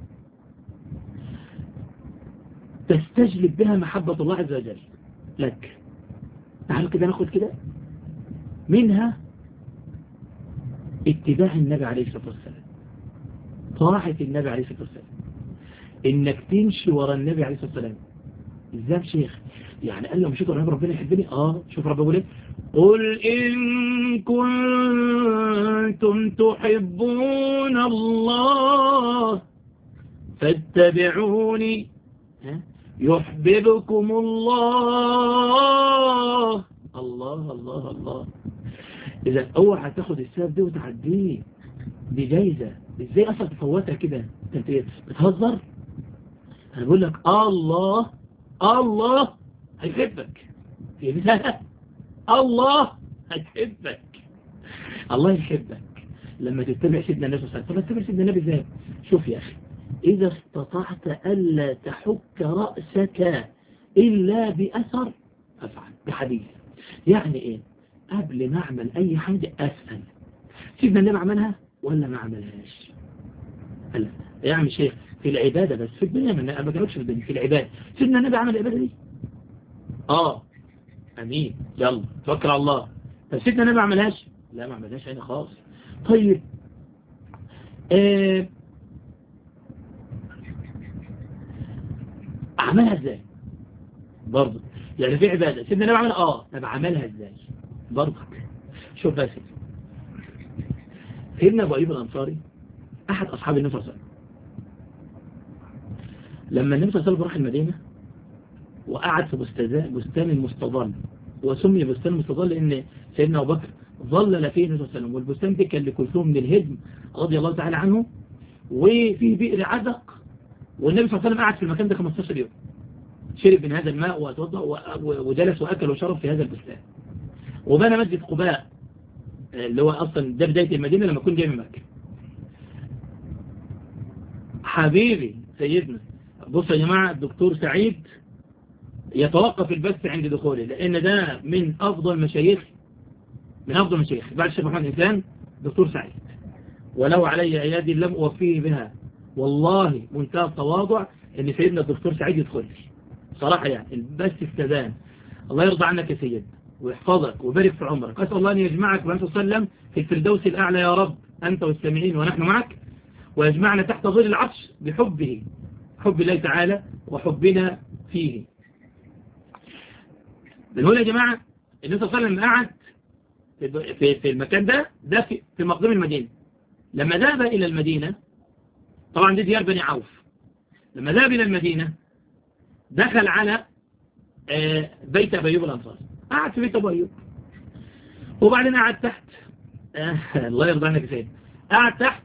تستجلب بها محبة الله عز وجل لك تعالوا كده ناخد كده منها اتباع النبي عليه الصلاة والسلام طاعة النبي عليه الصلاة والسلام انك تمشي ورا النبي عليه الصلاة والسلام ازاي يا شيخ يعني قال له مشيت ورا النبي ربنا يحبني اه شوف ربنا بيقول ايه قل إن كنتم تحبون الله فاتبعوني يحببكم الله الله الله الله إذا اوعى هتاخد السبب دي وتعديه دي جايزة ازاي اصلا تفوتها كده انت بتهزر انا بقول لك الله الله هيحبك هي دي سهله الله هيحبك الله يحبك لما تتبع سيدنا النبي صلى الله عليه وسلم تتبع سيدنا النبي ازاي شوف يا اخي اذا استطعت الا تحك راسك الا باثر افعل بحديث يعني ايه قبل ما اعمل اي حاجه اسال سيدنا النبي عملها ولا ما عملهاش قال يا عم شيخ في العبادة بس في الدنيا ما بكلمكش في الدنيا في العبادة سيدنا النبي عمل العبادة دي اه امين يلا توكل على الله طب سيدنا النبي ما عملهاش لا ما عملهاش هنا خالص طيب آه عملها ازاي برضه يعني في عبادة سيدنا النبي عملها اه طب عملها ازاي برضه شوف بس سيدنا ابو ايوب الانصاري احد اصحاب النبي صلى الله عليه وسلم لما النبي صلى الله عليه وسلم راح المدينة وقعد في بستان المستظل وسمي بستان المستظل لأن سيدنا أبو بكر ظلل فيه النبي صلى الله عليه وسلم والبستان ده كان لكلثوم من الهدم رضي الله تعالى عنه وفيه بئر عزق والنبي صلى الله عليه وسلم قعد في المكان ده 15 يوم شرب من هذا الماء وتوضأ وجلس وأكل وشرب في هذا البستان وبنى مسجد قباء اللي هو أصلا ده بداية المدينة لما كنت جاي من مكة حبيبي سيدنا بصوا يا جماعة الدكتور سعيد يتوقف البث عند دخوله لأن ده من أفضل مشايخ من أفضل مشايخ بعد الشيخ محمد إنسان دكتور سعيد ولو علي أيادي لم أوفيه بها والله منتهى التواضع أن سيدنا الدكتور سعيد يدخل صراحة يعني البث استدان الله يرضى عنك يا سيد ويحفظك ويبارك في عمرك أسأل الله أن يجمعك بأنت وسلم في الفردوس الأعلى يا رب أنت والسامعين ونحن معك ويجمعنا تحت ظل العرش بحبه حب الله تعالى وحبنا فيه بنقول يا جماعة النبي صلى الله عليه وسلم قعد في في المكان ده ده في, في مقدم المدينة لما ذهب إلى المدينة طبعا دي ديار بني عوف لما ذهب إلى المدينة دخل على بيت أبي أيوب الأنصاري قعد في بيت أبو أيوب وبعدين قعد تحت الله يرضى عنك يا سيدي قعد تحت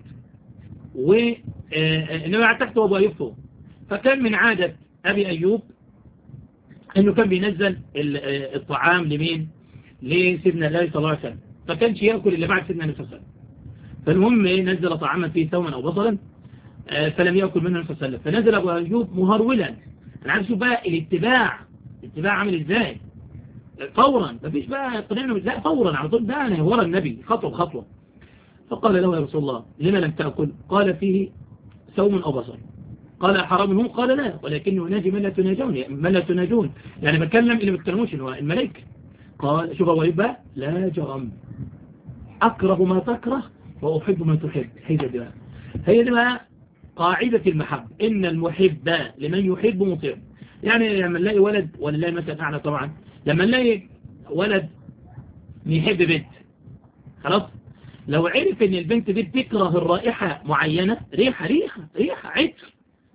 والنبي قعد تحت وأبو أيوب فوق فكان من عادة أبي أيوب أنه كان بينزل الطعام لمين لسيدنا الله صلى الله عليه وسلم فكانش يأكل اللي بعد سيدنا النبي صلى الله عليه وسلم فالمهم نزل طعاما فيه ثوما أو بصلا فلم يأكل منه النبي صلى الله عليه وسلم فنزل أبو أيوب مهرولا أنا عايز أشوف بقى الاتباع الاتباع عامل إزاي فورا مفيش بقى طلعنا لا فورا على طول ده أنا ورا النبي خطوة بخطوة فقال له يا رسول الله لما لم تأكل قال فيه ثوم أو بصل قال حرام هم قال لا ولكنه ناجي من لا تناجون من لا تناجون يعني بتكلم اللي ما بتكلموش هو الملائكه قال شوف ابو بقى لا جرم اكره ما تكره واحب ما تحب هي دي بقى هي دي بقى قاعدة المحب إن المحب لمن يحب مطيع يعني لما نلاقي ولد ولله مثلا أعلى طبعا لما نلاقي ولد يحب بنت خلاص لو عرف ان البنت دي بتكره الرائحة معينة ريحة ريحة ريحة عطر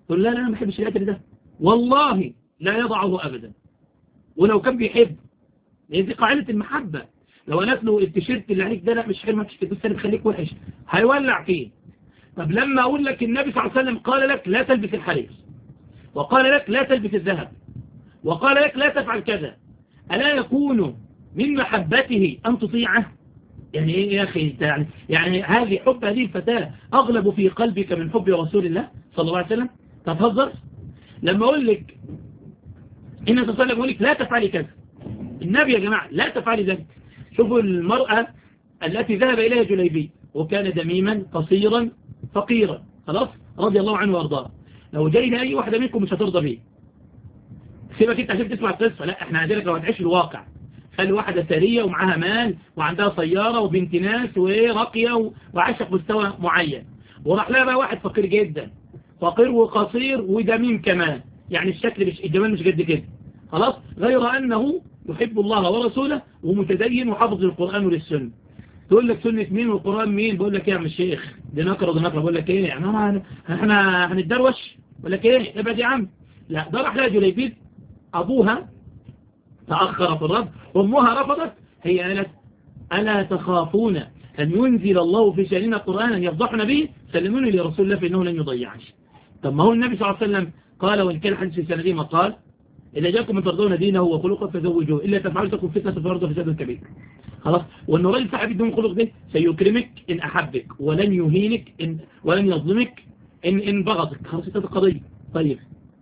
تقول لا لا أنا ما بحبش العطر ده والله لا يضعه أبدا ولو كان بيحب لأن دي قاعدة المحبة لو قالت له التيشيرت اللي عليك ده لا مش حلو ما تشتري بس بتخليك وحش هيولع فيه طب لما أقول لك النبي صلى الله عليه وسلم قال لك لا تلبس الحرير وقال لك لا تلبس الذهب وقال لك لا تفعل كذا ألا يكون من محبته أن تطيعه يعني ايه يا أخي يعني, يعني هذه حب هذه الفتاة أغلب في قلبك من حب رسول الله صلى الله عليه وسلم تتهزر لما أقول لك إن صلى الله عليه وسلم يقول لك لا تفعلي كذا النبي يا جماعة لا تفعلي ذلك شوفوا المرأة التي ذهب إليها جليبي وكان دميما قصيرا فقيرا خلاص رضي الله عنه وارضاه لو جاي أي واحدة منكم مش هترضى بيه سيبك انت عشان تسمع القصة لا احنا عايزينك لو هتعيش الواقع خلي واحدة سرية ومعاها مال وعندها سيارة وبنت ناس وراقية وعايشة في مستوى معين وراح لها بقى واحد فقير جدا فقير وقصير ودميم كمان يعني الشكل مش الجمال مش قد كده خلاص غير أنه يحب الله ورسوله ومتدين وحافظ القرآن والسنة تقول لك سنة مين والقرآن مين بقول لك ايه يا عم الشيخ دي نقرة ودي نقرة بقول لك ايه يعني انا احنا هنتدروش بقول لك ايه ابعد يا عم لا ده راح لها جليبيب ابوها تأخر في الرد وامها رفضت هي قالت ألا تخافون أن ينزل الله في شأننا قرآنا يفضحنا به سلموني لرسول الله فإنه لن يضيعش طب ما هو النبي صلى الله عليه وسلم قال وإن كان حديث السنة ما قال إذا جاءكم من ترضون دينه وخلقه فزوجوه إلا تفعلوا تكون فتنة في الأرض فساد كبير خلاص وأن الرجل صاحب الدين الخلق ده سيكرمك إن أحبك ولن يهينك إن ولن يظلمك إن إن بغضك خلاص هذه القضية طيب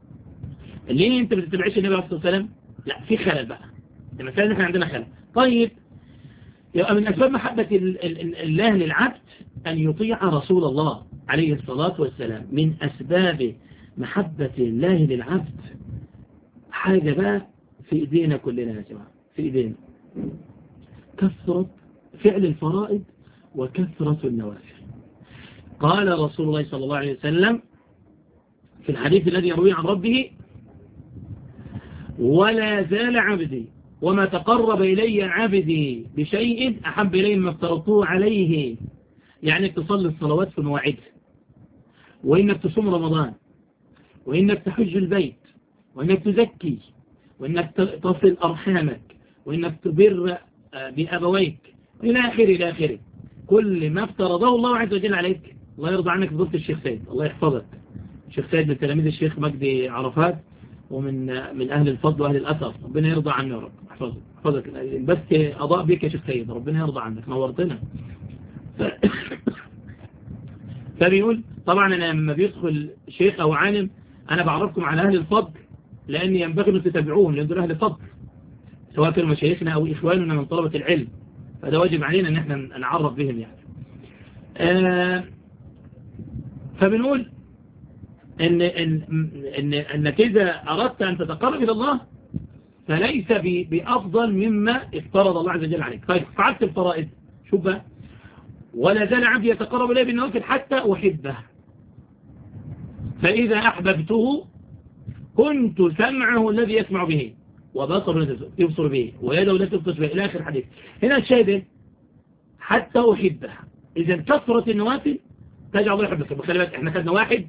ليه أنت بتتبعيش النبي عليه الصلاة والسلام لا في خلل بقى المسألة احنا عندنا خلل طيب يبقى من أسباب محبة الله للعبد أن يطيع رسول الله عليه الصلاة والسلام من أسباب محبة الله للعبد حاجة بقى في إيدينا كلنا يا جماعة في إيدينا كثرة فعل الفرائض وكثرة النوافل قال رسول الله صلى الله عليه وسلم في الحديث الذي يرويه عن ربه ولا زال عبدي وما تقرب إلي عبدي بشيء أحب إلي ما افترضته عليه يعني تصلي الصلوات في مواعيدها وإنك تصوم رمضان وإنك تحج البيت وإنك تزكي وإنك تصل أرحامك وإنك تبر بأبويك إلى آخره إلى آخره كل ما افترضه الله عز وجل عليك الله يرضى عنك فضلت الشيخ سيد الله يحفظك الشيخ سيد من تلاميذ الشيخ مجدي عرفات ومن من أهل الفضل وأهل الأثر ربنا يرضى عنه يا رب احفظك احفظك بس أضاء بك يا شيخ سيد ربنا يرضى عنك نورتنا ف... فبيقول طبعا أنا لما بيدخل شيخ أو عالم أنا بعرفكم على أهل الفضل لأن ينبغي أن تتابعوهم لأن دول أهل فضل سواء كانوا مشايخنا أو إخواننا من طلبة العلم فده واجب علينا أن احنا نعرف بهم يعني آه فبنقول إن, إن, إن أنك إذا أردت أن تتقرب إلى الله فليس بأفضل مما افترض الله عز وجل عليك طيب فعلت الفرائض شوف بقى ولا زال عبدي يتقرب إليه بالنوافل حتى أحبه فإذا أحببته كنت سمعه الذي يسمع به وبصر الذي يبصر به ويده التي تبطش به إلى آخر الحديث هنا الشاهد حتى أحبه إذا كثرة النوافل تجعل الله يحبك بخلي بالك احنا خدنا واحد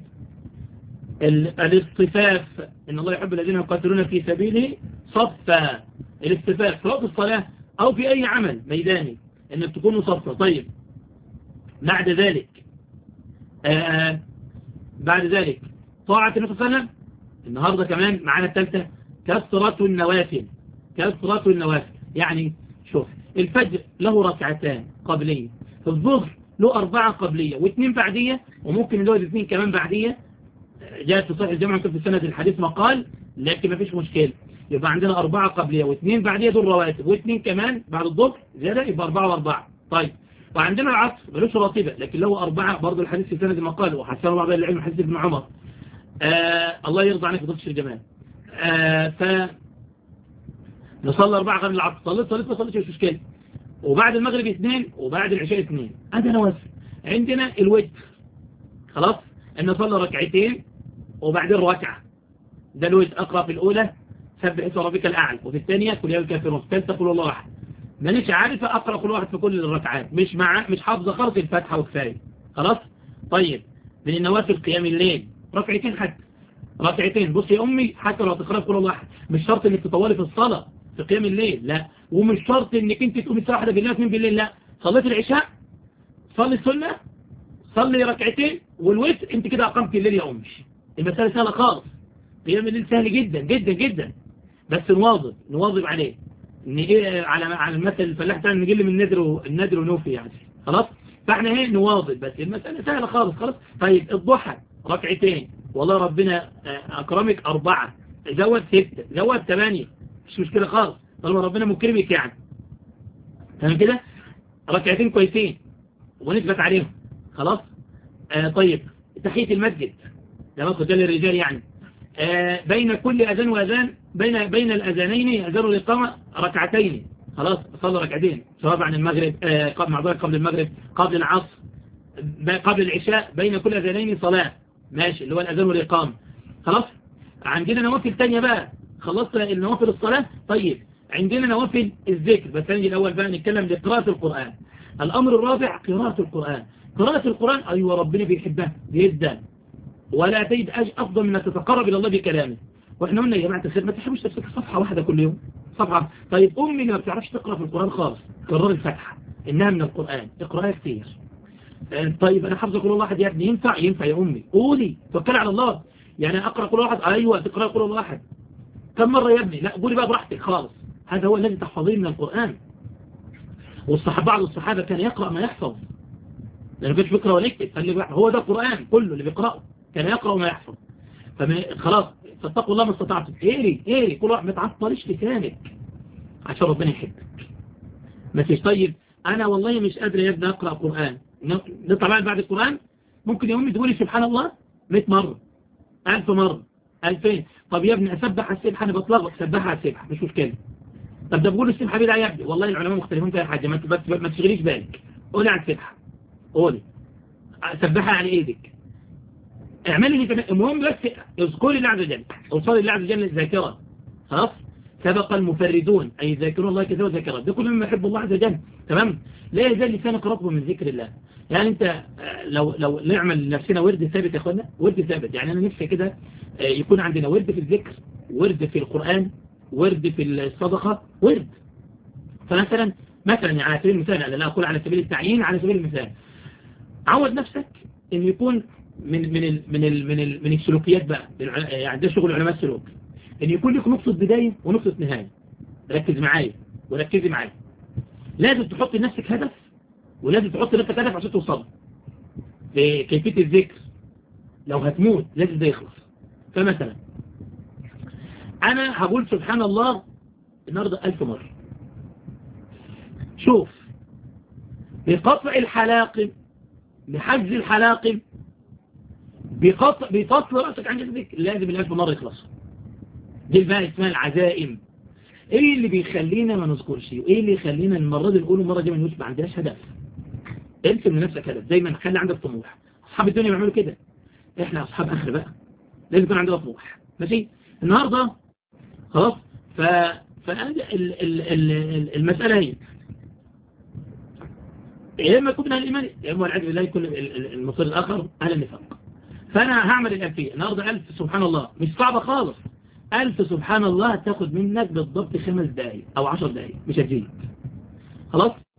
الاصطفاف ان الله يحب الذين يقاتلون في سبيله صفا الاصطفاف سواء في الصلاة او في اي عمل ميداني انك تكونوا صفا طيب بعد ذلك آآ بعد ذلك طاعة النبي صلى الله عليه وسلم النهاردة كمان معانا الثالثة كثرة النوافل كثرة النوافل يعني شوف الفجر له ركعتان قبلية الظهر له أربعة قبلية واثنين بعدية وممكن له اثنين كمان بعدية جاءت في صحيح الجامعة في سنة الحديث مقال لكن ما فيش مشكلة يبقى عندنا أربعة قبلية واثنين بعدية دول رواتب واثنين كمان بعد الظهر زيادة يبقى أربعة وأربعة طيب وعندنا العصر ملوش راتبة لكن له أربعة برضه الحديث في سنة المقال وحسنه بعض العلم حديث ابن عمر آه الله يرضى عنك بضبط الجمال آه ف نصلي أربعة قبل العصر صليت صليت ما صليتش مش مشكلة وبعد المغرب اثنين وبعد العشاء اثنين هذا نوافل عندنا الوتر خلاص ان نصلي ركعتين وبعدين ركعة ده الوتر اقرا في الاولى سبح اسم ربك الاعلى وفي الثانيه كل يوم الكافرون في الثالثه قل الله واحد مانيش عارف اقرا كل واحد في كل الركعات مش مع مش حافظه خالص الفاتحه وكفايه خلاص طيب من النوافل قيام الليل ركعتين حتى ركعتين بص يا امي حتى لو هتقرأ قول الله احد مش شرط انك تطولي في الصلاة في قيام الليل لا ومش شرط انك انت تقومي الساعه 1 بالليل 2 بالليل لا صليت العشاء صلي السنة صلي ركعتين والوتر انت كده اقمت الليل يا امي المسألة سهلة خالص قيام الليل سهل جدا جدا جدا بس نواظب نواظب عليه نجي على على المثل الفلاح بتاعنا نجي من النذر النذر ونوفي يعني خلاص فاحنا ايه نواظب بس المسألة سهلة خالص خلاص طيب الضحى ركعتين والله ربنا اكرمك اربعة زود ستة زود ثمانية مش مشكلة خالص طالما ربنا مكرمك يعني تمام كده ركعتين كويسين ونثبت عليهم خلاص آه طيب تحية المسجد لما قلت للرجال يعني آه بين كل أذان وأذان بين بين الأذانين أذان الإقامة ركعتين خلاص صلى ركعتين سواء عن المغرب آه معذرة قبل المغرب قبل العصر قبل العشاء بين كل أذانين صلاة ماشي اللي هو الأذان والإقامة خلاص عندنا نوافل تانية بقى خلصت النوافل الصلاة طيب عندنا نوافل الذكر بس نجي الأول بقى نتكلم لقراءة القرآن الأمر الرابع قراءة القرآن قراءة القرآن أيوة ربنا بيحبها جدا ولا تجد أفضل من أن تتقرب إلى الله بكلامه وإحنا قلنا يا جماعة الخير ما تحبش تمسك صفحة واحدة كل يوم صفحة طيب أمي اللي ما بتعرفش تقرأ في القرآن خالص قرر الفتحة إنها من القرآن اقرأها كتير طيب أنا حافظ كل واحد يا ابني ينفع ينفع يا أمي قولي توكل على الله يعني أقرأ كل واحد أيوة تقرأ كل واحد كم مرة يا ابني لا قولي بقى براحتك خالص هذا هو الذي تحفظين من القرآن والصحابة بعض الصحابة كان يقرأ ما يحفظ لأنه كانش بيقرأ ولا يكتب هو ده القرآن كله اللي بيقرأه كان يقرأ وما يحفظ خلاص فاتقوا الله ما استطعتم ايري ايري كل واحد ما تعطلش لسانك عشان ربنا يحبك ما فيش طيب انا والله مش قادر يا ابني اقرأ قرآن نطلع بقى بعد القرآن ممكن يوم تقولي سبحان الله 100 مرة 1000 مرة 2000 طب يا ابني اسبح السبحة انا بتلخبط سبحها على السبحة مش مشكلة طب ده بقول السبحة دي يا ابني والله العلماء مختلفين في حاجة ما بس ما تشغليش بالك قولي على السبحة قولي سبحها على ايدك اعملي لي المهم بس اذكري الله عز وجل اوصلي الله عز وجل الذاكرة خلاص سبق المفردون أي ذاكرون الله كثيرا وذاكرات ده كل مما يحب الله عز وجل تمام لا يزال لسانك رطبا من ذكر الله يعني انت لو لو نعمل لنفسنا ورد ثابت يا اخوانا ورد ثابت يعني انا نفسي كده يكون عندنا ورد في الذكر ورد في القرآن ورد في الصدقة ورد فمثلا مثلا يعني على سبيل المثال انا لا اقول على سبيل التعيين على سبيل المثال عود نفسك ان يكون من من ال من ال من ال من السلوكيات بقى يعني ده شغل علماء السلوك ان يكون لك نقطة بداية ونقطة نهاية ركز معايا وركزي معايا لازم تحط لنفسك هدف ولازم تحط لنفسك هدف عشان توصل في كيفية الذكر لو هتموت لازم ده يخلص فمثلا انا هقول سبحان الله النهاردة ألف مرة شوف بقطع الحلاقب بحجز الحلاقب بقطع بفصل رأسك عن جسدك لازم الألف مرة يخلص دي بقى اسمها العزائم ايه اللي بيخلينا ما نذكرش وايه اللي يخلينا المرة دي نقول المرة دي ما نقولش ما عندناش هدف ارسم لنفسك هدف دايما خلي عندك طموح اصحاب الدنيا بيعملوا كده احنا اصحاب اخر بقى لازم يكون عندنا طموح ماشي النهارده خلاص ف ف ال... ال... ال... المسألة هي يا اما يكون اهل الايمان يا اما والعياذ بالله يكون المصير الاخر اهل النفاق فانا هعمل الالفيه النهارده 1000 سبحان الله مش صعبه خالص ألف سبحان الله تاخد منك بالضبط خمس دقايق أو عشر دقايق مش هتزيد خلاص